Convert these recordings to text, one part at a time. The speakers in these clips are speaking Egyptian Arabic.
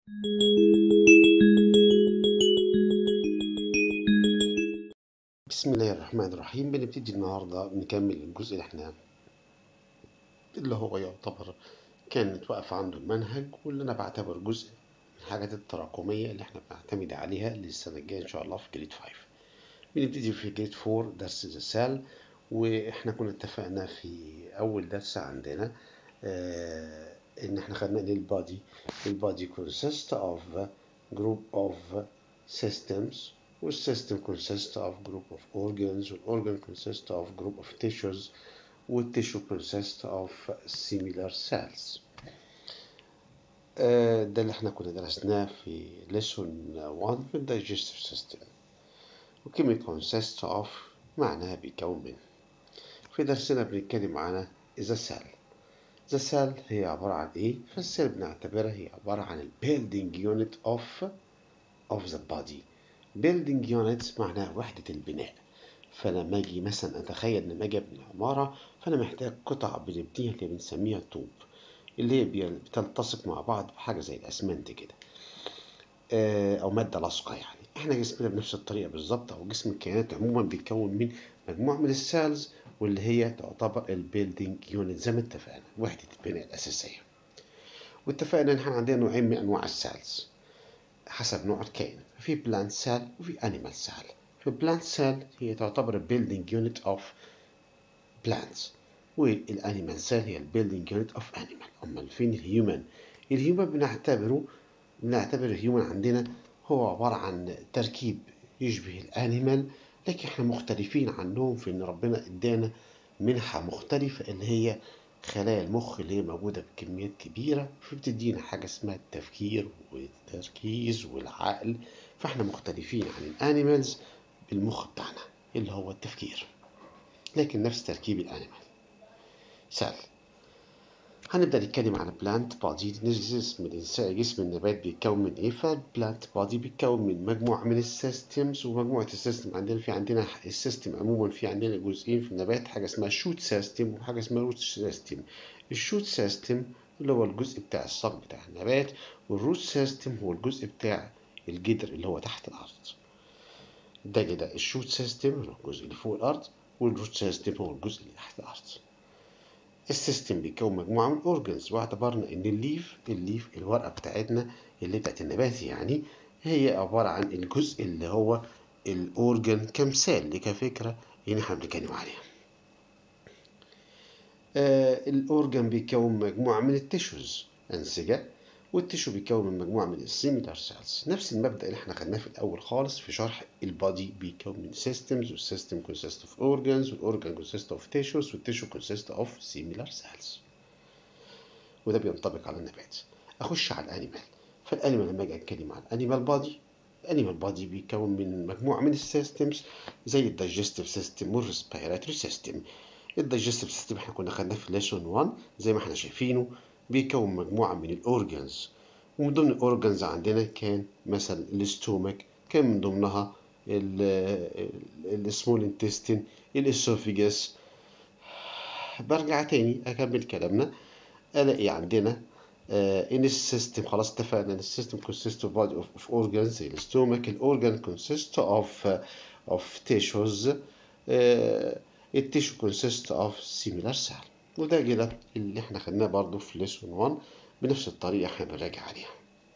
بسم الله الرحمن الرحيم بنبتدي النهاردة نكمل الجزء اللي احنا اللي هو يعتبر كانت واقفة عنده المنهج واللي أنا بعتبر جزء من الحاجات التراكمية اللي احنا بنعتمد عليها للسنة الجاية إن شاء الله في جريد 5 بنبتدي في جريد 4 درس السال واحنا كنا اتفقنا في أول درس عندنا آه إن احنا خدنا إن البادي البادي consists of group of systems والسيستم consists of group of organs والorgan consists of group of tissues والtissue consists of similar cells آه ده اللي احنا كنا درسناه في lesson 1 في digestive system وكلمة consists of معناها بيكون من في درسنا بنتكلم عن the cell the cell هي عبارة عن ايه؟ فالسيل بنعتبرها هي عبارة عن ال building unit of of the body building unit معناها وحدة البناء فلما اجي مثلا اتخيل لما اجي ابني عمارة فانا محتاج قطع بنبنيها اللي بنسميها طوب اللي هي بتلتصق مع بعض بحاجة زي الاسمنت كده او مادة لاصقة يعني احنا جسمنا بنفس الطريقة بالظبط او جسم الكائنات عموما بيتكون من مجموعة من السيلز واللي هي تعتبر البيلدينج يونت زي ما اتفقنا وحدة البناء الأساسية واتفقنا ان احنا عندنا نوعين من انواع السيلز حسب نوع الكائن في بلانت سيل وفي انيمال سيل في بلانت سيل هي تعتبر البيلدينج يونت اوف بلانتس والانيمال سيل هي البيلدينج يونت اوف انيمال امال فين الهيومن الهيومن بنعتبره بنعتبر الهيومن عندنا هو عبارة عن تركيب يشبه الانيمال لكن احنا مختلفين عنهم في ان ربنا ادانا منحة مختلفة اللي هي خلايا المخ اللي هي موجودة بكميات كبيرة فبتدينا حاجة اسمها التفكير والتركيز والعقل فاحنا مختلفين عن الانيمالز بالمخ بتاعنا اللي هو التفكير لكن نفس تركيب الانيمال سال هنبدأ نتكلم عن بلانت بادي جسم الإنسان جسم النبات بيتكون من إيه فالبلانت بادي بيتكون من مجموعة من السيستمز ومجموعة السيستم عندنا في عندنا السيستم عموما في عندنا جزئين في النبات حاجة اسمها شوت سيستم وحاجة اسمها روت سيستم الشوت سيستم اللي هو الجزء بتاع الصلب بتاع النبات والروت سيستم هو الجزء بتاع الجدر اللي هو تحت الأرض ده كده الشوت سيستم هو الجزء اللي فوق الأرض والروت سيستم هو الجزء اللي تحت الأرض السيستم بيكون مجموعة من الأورجنز واعتبرنا إن الليف الليف الورقة بتاعتنا اللي بتاعت النبات يعني هي عبارة عن الجزء اللي هو الأورجن كمثال كفكرة اللي احنا بنتكلم عليها. آه الأورجن بيكون مجموعة من التيشوز أنسجة والتيشو بيكون من مجموعة من السيميلار سيلز نفس المبدأ اللي احنا خدناه في الأول خالص في شرح البادي بيكون من systems والسيستم consist of organs والorgan consist of tissues والتيشو consist of similar cells وده بينطبق على النبات أخش على الأنيمال فالأنيمال لما أجي أتكلم عن الأنيمال بادي الأنيمال بادي بيكون من مجموعة من السيستمز زي الدايجستيف سيستم والريسبيراتوري سيستم الدايجستيف سيستم احنا كنا خدناه في ليسون 1 زي ما احنا شايفينه بيكون مجموعة من الأورجنز ومن ضمن الأورجنز عندنا كان مثلا الاستومك كان من ضمنها السمول انتستين الاسوفيجاس برجع تاني أكمل كلامنا ألاقي عندنا آه إن السيستم خلاص اتفقنا إن السيستم consists of body of, of organs زي الاستومك الأورجن consists of uh, of tissues آه التيشو consists of similar cell وده كده اللي احنا خدناه برضو في ليسون 1 بنفس الطريقة احنا بنراجع عليها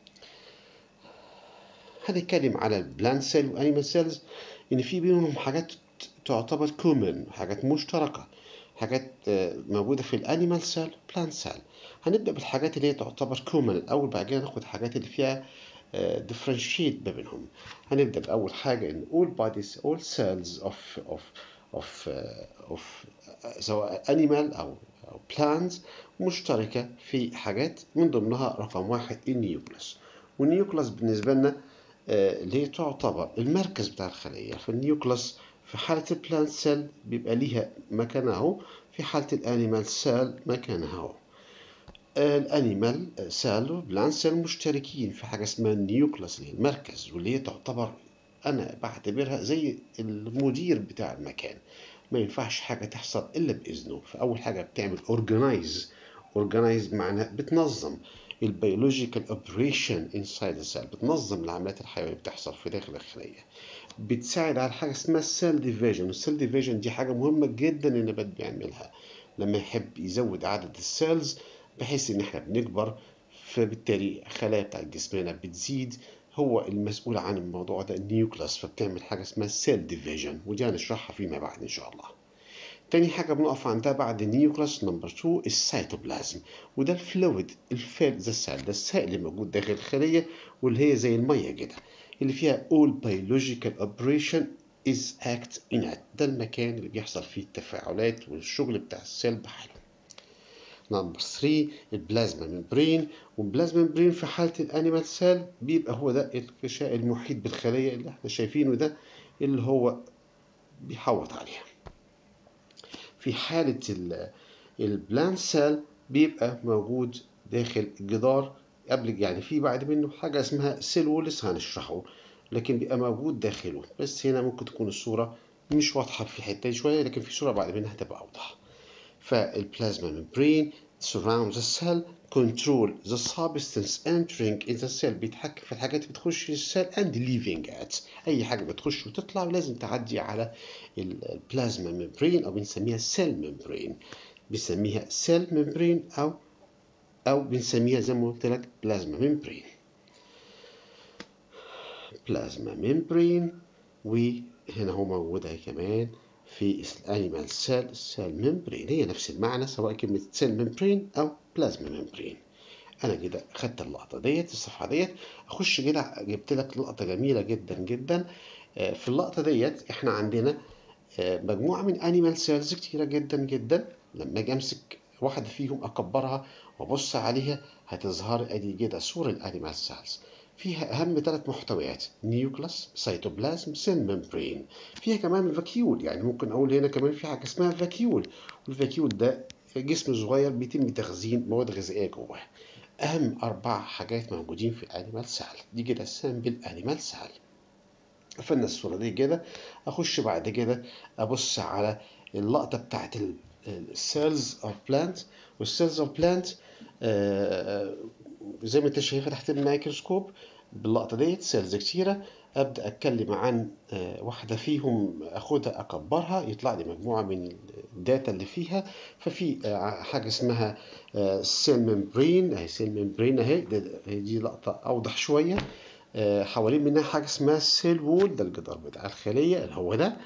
هنتكلم على البلانت سيل وانيمال سيلز ان في بينهم حاجات تعتبر كومن حاجات مشتركة حاجات موجودة في الانيمال سيل بلانت سيل هنبدأ بالحاجات اللي هي تعتبر كومن الأول بعد كده ناخد الحاجات اللي فيها differentiate ما بينهم هنبدأ بأول حاجة إن all bodies all cells of of of uh, of uh, سواء animal أو أو plants مشتركة في حاجات من ضمنها رقم واحد النيوكلس والنيوكلس بالنسبة لنا اللي هي تعتبر المركز بتاع الخلية فالنيوكلس في حالة البلانت سيل بيبقى ليها مكانها اهو في حالة الانيمال سيل مكانها اهو الانيمال سيل والبلانت سيل مشتركين في حاجة اسمها النيوكلس اللي هي المركز واللي هي تعتبر أنا بعتبرها زي المدير بتاع المكان ما ينفعش حاجة تحصل إلا بإذنه فأول حاجة بتعمل organize organize معناها بتنظم البيولوجيكال اوبريشن انسايد السيل بتنظم العمليات الحيويه اللي بتحصل في داخل الخليه بتساعد على حاجه اسمها السيل ديفيجن والسيل ديفيجن دي حاجه مهمه جدا النبات بيعملها لما يحب يزود عدد السيلز بحيث ان احنا بنكبر فبالتالي الخلايا بتاعت جسمنا بتزيد هو المسؤول عن الموضوع ده النيوكلاس فبتعمل حاجه اسمها سيل ديفيجن ودي هنشرحها فيما بعد ان شاء الله تاني حاجة بنقف عندها بعد النيوكلاس نمبر 2 السيتوبلازم وده الفلويد الفيل ذا سيل ده السائل اللي موجود داخل الخلية واللي هي زي المية كده اللي فيها all biological operation is act in it ده المكان اللي بيحصل فيه التفاعلات والشغل بتاع السيل بحاله نمبر 3 البلازما ممبرين والبلازما ممبرين في حالة الانيمال سيل بيبقى هو ده الغشاء المحيط بالخلية اللي احنا شايفينه ده اللي هو بيحوط عليها في حالة البلان سيل بيبقى موجود داخل الجدار قبل يعني في بعد منه حاجة اسمها سيل وول لسه هنشرحه لكن بيبقى موجود داخله بس هنا ممكن تكون الصورة مش واضحة في الحتة شوية لكن في صورة بعد منها هتبقى أوضح فالبلازما ممبرين surrounds the cell control the substance entering in the cell بيتحكم في الحاجات اللي بتخش السيل and leaving it أي حاجة بتخش وتطلع لازم تعدي على البلازما ممبرين أو بنسميها سيل ممبرين بنسميها سيل ممبرين أو أو بنسميها زي ما قلت لك بلازما ممبرين بلازما ممبرين وهنا هو موجودة كمان في الانيمال سيل سيل ممبرين هي نفس المعنى سواء كلمة سيل ممبرين أو بلازما ممبرين أنا كده خدت اللقطة ديت الصفحة ديت أخش كده جبت لك لقطة جميلة جدا جدا في اللقطة ديت إحنا عندنا مجموعة من انيمال سيلز كتيرة جدا جدا لما أجي أمسك واحدة فيهم أكبرها وأبص عليها هتظهر أدي كده صورة الانيمال سيلز فيها أهم ثلاث محتويات نيوكلاس سيتوبلازم سيل ممبرين فيها كمان فاكيول يعني ممكن أقول هنا كمان في حاجة اسمها فاكيول والفاكيول ده جسم صغير بيتم تخزين مواد غذائية جواه أهم أربع حاجات موجودين في الأنيمال سيل دي كده سامبل أنيمال سيل قفلنا الصورة دي كده أخش بعد كده أبص على اللقطة بتاعت السيلز أوف بلانت والسيلز أوف بلانت زي ما انت شايفها تحت الميكروسكوب باللقطة ديت سيلز كتيرة أبدأ أتكلم عن واحدة فيهم أخدها أكبرها يطلع لي مجموعة من الداتا اللي فيها ففي حاجة اسمها سيل ممبرين أهي سيل ممبرين أهي دي لقطة أوضح شوية حوالين منها حاجة اسمها سيل وول ده الجدار بتاع الخلية اللي هو ده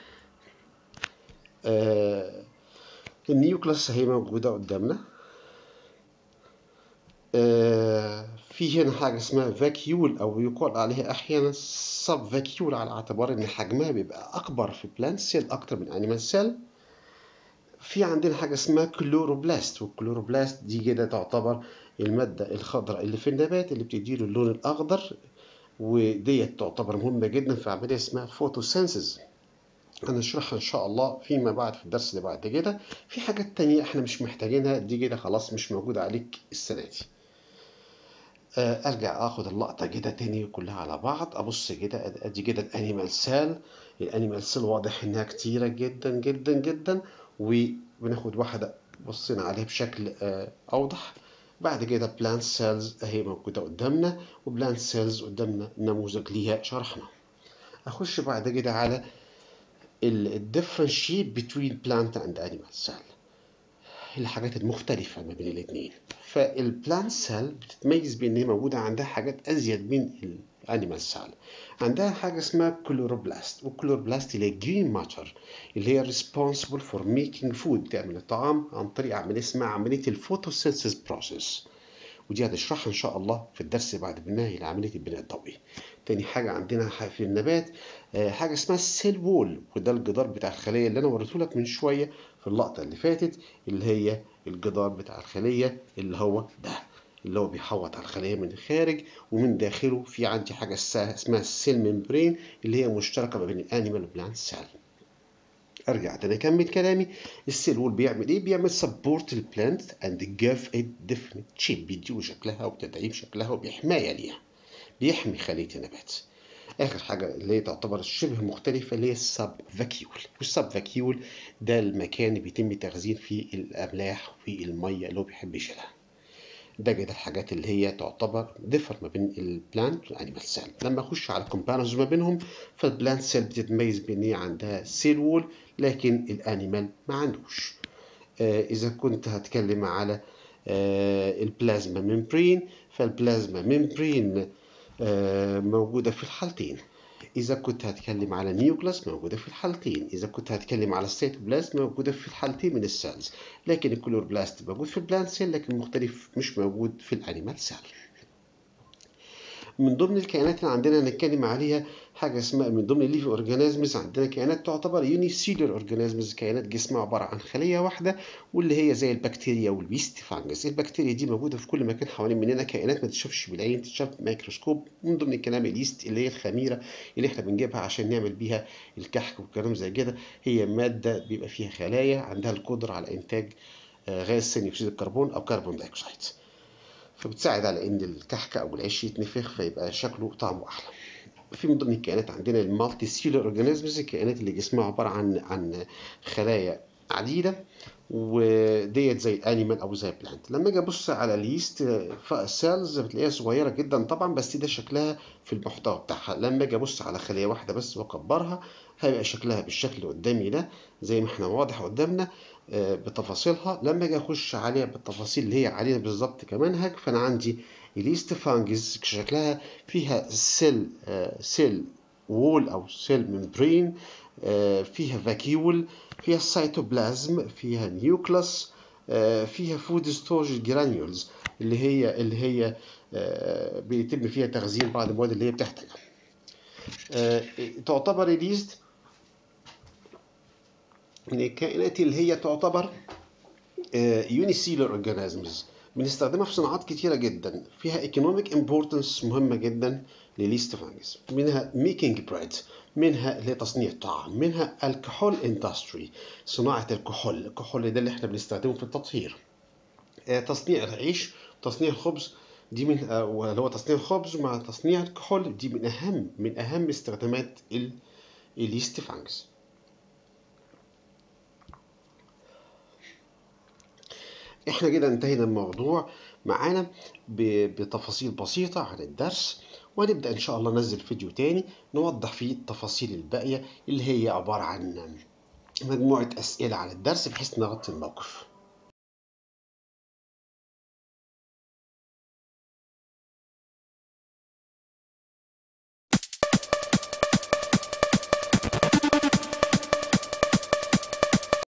النيوكلاس هي موجودة قدامنا في هنا حاجة اسمها فاكيول أو يقال عليها أحيانا سب فاكيول على اعتبار إن حجمها بيبقى أكبر في بلانت سيل أكتر من أنيمال سيل في عندنا حاجة اسمها كلوروبلاست والكلوروبلاست دي كده تعتبر المادة الخضراء اللي في النبات اللي بتديله اللون الأخضر وديت تعتبر مهمة جدا في عملية اسمها فوتوسينسز هنشرحها ان شاء الله فيما بعد في الدرس اللي بعد كده في حاجات تانية احنا مش محتاجينها دي كده خلاص مش موجودة عليك السنة دي ارجع اخد اللقطة كده تاني كلها على بعض ابص كده ادي كده الانيمال سيل الانيمال سيل واضح انها كتيرة جدا جدا جدا وبناخد واحدة بصينا عليها بشكل اوضح بعد كده بلانت سيلز اهي موجودة قدامنا وبلانت سيلز قدامنا نموذج ليها شرحنا اخش بعد كده على الديفرنشيت بين بلانت اند انيمال سيل الحاجات المختلفة ما بين الاثنين فالبلانت سيل بتتميز بان هي موجودة عندها حاجات ازيد من الانيمال سيل عندها حاجة اسمها كلوروبلاست والكلوروبلاست اللي هي جرين ماتر اللي هي responsible for making food تعمل الطعام عن طريق عملية اسمها عملية الفوتوسينثيز بروسيس ودي هنشرحها ان شاء الله في الدرس بعد منها الى عمليه البناء الضوئي تاني حاجه عندنا في النبات حاجه اسمها السيل وول وده الجدار بتاع الخليه اللي انا وريته لك من شويه في اللقطه اللي فاتت اللي هي الجدار بتاع الخليه اللي هو ده اللي هو بيحوط على الخليه من الخارج ومن داخله في عندي حاجه اسمها السيل ممبرين اللي هي مشتركه ما بين الانيمال والبلانت سيل ارجع تاني اكمل كلامي السيل وول بيعمل ايه بيعمل سبورت البلانت اند جيف ات ديفينيت شيب بيديله شكلها وبتدعيم شكلها وبحمايه ليها بيحمي خليه النبات اخر حاجه اللي هي تعتبر شبه مختلفه اللي هي السب فاكيول والسب فاكيول ده المكان اللي بيتم تخزين فيه الاملاح والميه اللي هو بيحب يشيلها ده كده الحاجات اللي هي تعتبر ديفر ما بين البلانت والانيمال سيل لما اخش على كومباريزون ما بينهم فالبلانت سيل بتتميز بان هي عندها سيل وول لكن الانيمال ما عندوش آه اذا كنت هتكلم على آه البلازما ممبرين فالبلازما ممبرين آه موجوده في الحالتين إذا كنت هتكلم على نيوكلاس موجودة في الحالتين إذا كنت هتكلم على السيتوبلازم موجودة في الحالتين من السيلز لكن الكلوروبلاست موجود في البلانت سيل لكن مختلف مش موجود في الأنيمال سيل من ضمن الكائنات اللي عندنا هنتكلم عليها حاجه اسمها من ضمن الليفي اورجانيزمز عندنا كائنات تعتبر يوني سيلر اورجانيزمز كائنات جسمها عباره عن خليه واحده واللي هي زي البكتيريا والبيست فانجس البكتيريا دي موجوده في كل مكان حوالين مننا كائنات ما تشوفش بالعين تتشاف بميكروسكوب من ضمن الكلام اليست اللي هي الخميره اللي احنا بنجيبها عشان نعمل بيها الكحك والكلام زي كده هي ماده بيبقى فيها خلايا عندها القدره على انتاج غاز ثاني اكسيد الكربون او كربون دايوكسيد فبتساعد على ان الكحك او العيش يتنفخ فيبقى شكله طعمه احلى في من ضمن الكائنات عندنا المالتي سيلر اورجانيزمز الكائنات اللي جسمها عباره عن عن خلايا عديده وديت زي الانيمال او زي البلانت لما اجي ابص على اليست سيلز بتلاقيها صغيره جدا طبعا بس ده شكلها في المحتوى بتاعها لما اجي ابص على خليه واحده بس واكبرها هيبقى شكلها بالشكل اللي قدامي ده زي ما احنا واضح قدامنا بتفاصيلها لما اجي اخش عليها بالتفاصيل اللي هي علينا بالظبط كمنهج فانا عندي اليست فانجز شكلها فيها سيل سيل وول او سيل ممبرين فيها فاكيول فيها سيتوبلازم فيها نيوكلاس فيها فود ستورج جرانيولز اللي هي اللي هي بيتم فيها تخزين بعض المواد اللي هي بتحتاجها تعتبر اليست من الكائنات اللي هي تعتبر يونيسيلر اورجانيزمز بنستخدمها في صناعات كتيرة جدا فيها ايكونوميك امبورتنس مهمة جدا لليست فانجز منها ميكينج بريد منها اللي هي تصنيع الطعام منها الكحول اندستري صناعة الكحول الكحول ده اللي احنا بنستخدمه في التطهير تصنيع العيش تصنيع الخبز دي من اللي هو تصنيع الخبز مع تصنيع الكحول دي من اهم من اهم استخدامات اليست فانجز احنا كده انتهينا الموضوع معانا بتفاصيل بسيطة عن الدرس وهنبدأ إن شاء الله ننزل فيديو تاني نوضح فيه التفاصيل الباقية اللي هي عبارة عن مجموعة أسئلة عن الدرس بحيث نغطي الموقف